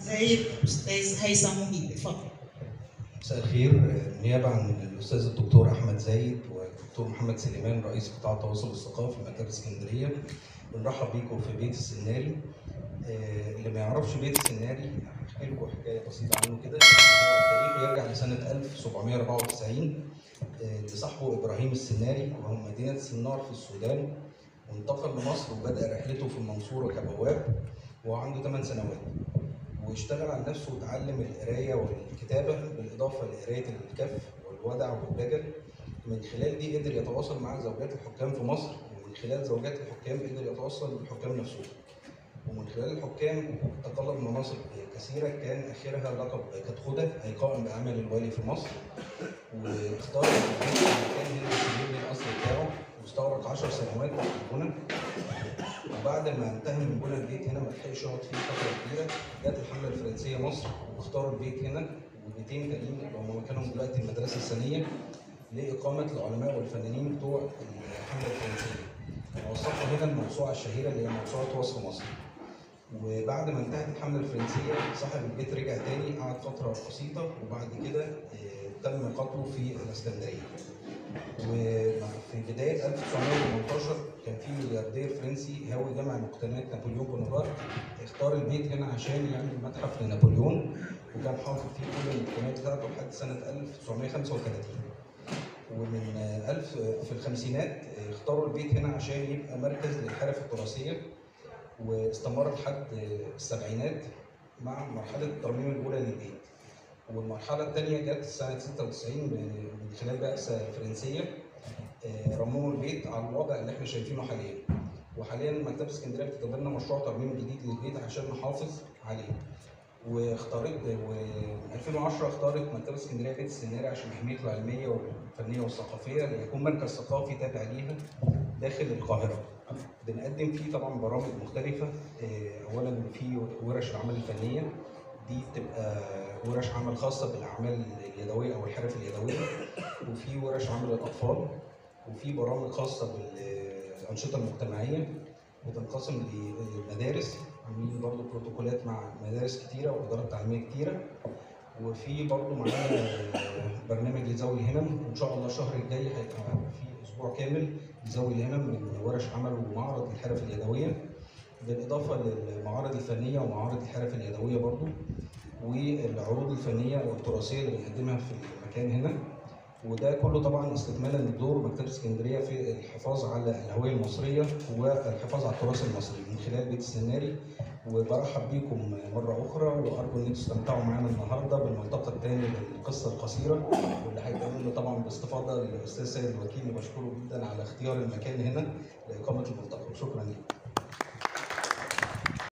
زايد استاذ هيثم مهيب اتفضل مساء الخير نيابة عن الأستاذ الدكتور أحمد زايد والدكتور محمد سليمان رئيس قطاع التواصل الثقافي مكتبة اسكندرية بنرحب بيكم في بيت السناري آه، اللي ما يعرفش بيت السناري هحكي لكم حكاية بسيطة عنه كده هو التاريخ يرجع لسنة 1794 آه، لصاحبه إبراهيم السناري وهو من مدينة سنار في السودان وانتقل لمصر وبدأ رحلته في المنصورة كبواب وهو عنده 8 سنوات واشتغل على نفسه وتعلم القرايه والكتابه بالاضافه لقرايه الكف والودع والدجل من خلال دي قدر يتواصل مع زوجات الحكام في مصر ومن خلال زوجات الحكام قدر يتواصل بالحكام نفسهم ومن خلال الحكام تقلد مناصب كثيرة كان آخرها لقب كتخدة أي قائم بأعمال الوالي في مصر واختار المكان هنا في البيت الأصل بتاعه واستغرق 10 سنوات في البنى وبعد ما انتهى من بنى البيت هنا ما لحقش يقعد فيه فتره كبيره جت الحمله الفرنسيه مصر واختاروا البيت هنا وبيتين تانيين اللي هم مكانهم دلوقتي المدرسه الثانيه لاقامه العلماء والفنانين بتوع الحمله الفرنسيه. وصفوا هنا الموسوعه الشهيره اللي هي موسوعه وصف مصر. وبعد ما انتهت الحمله الفرنسيه صاحب البيت رجع تاني قعد فتره بسيطه وبعد كده آه، تم قتله في الاسكندريه. وفي بدايه 1918 كان في ملياردير فرنسي هاوي جمع مقتنيات نابليون بونابرت اختار البيت هنا عشان يعمل متحف لنابليون وكان حاطط فيه كل المقتنيات بتاعته لحد سنه 1935 ومن آه، ألف في الخمسينات آه، اختاروا البيت هنا عشان يبقى مركز للحرف التراثيه واستمر لحد آه، السبعينات مع مرحله الترميم الاولى للبيت والمرحله الثانيه جت سنه 96 من من خلال بعثه فرنسيه آه، رمموا البيت على الوضع اللي احنا شايفينه حاليا وحاليا مكتبه اسكندريه بتتبنى مشروع ترميم جديد للبيت عشان نحافظ عليه واختارت و 2010 اختارت مكتبه اسكندريه بيت السناري عشان اهميته العلميه والفنيه والثقافيه ليكون مركز ثقافي تابع ليها داخل القاهره. بنقدم فيه طبعا برامج مختلفه آه، اولا في ورش العمل الفنيه دي بتبقى ورش عمل خاصه بالاعمال اليدويه او الحرف اليدويه وفي ورش عمل الاطفال وفي برامج خاصه بالانشطه المجتمعيه بتنقسم لمدارس عاملين برضو بروتوكولات مع مدارس كتيره وادارات تعليميه كتيره وفي برضو معانا برنامج لذوي الهمم وان شاء الله الشهر الجاي هيبقى في اسبوع كامل لذوي الهمم من ورش عمل ومعرض الحرف اليدويه بالاضافه للمعارض الفنيه ومعارض الحرف اليدويه برضو والعروض الفنيه والتراثيه اللي بنقدمها في المكان هنا وده كله طبعا استكمالا لدور مكتبه اسكندريه في الحفاظ على الهويه المصريه والحفاظ على التراث المصري من خلال بيت السناري وبرحب بيكم مره اخرى وارجو ان انتم تستمتعوا معانا النهارده بالملتقى الثاني للقصه القصيره واللي هيتم طبعا باستفاضه للاستاذ سيد الوكيل اللي بشكره جدا على اختيار المكان هنا لاقامه الملتقى شكرا لكم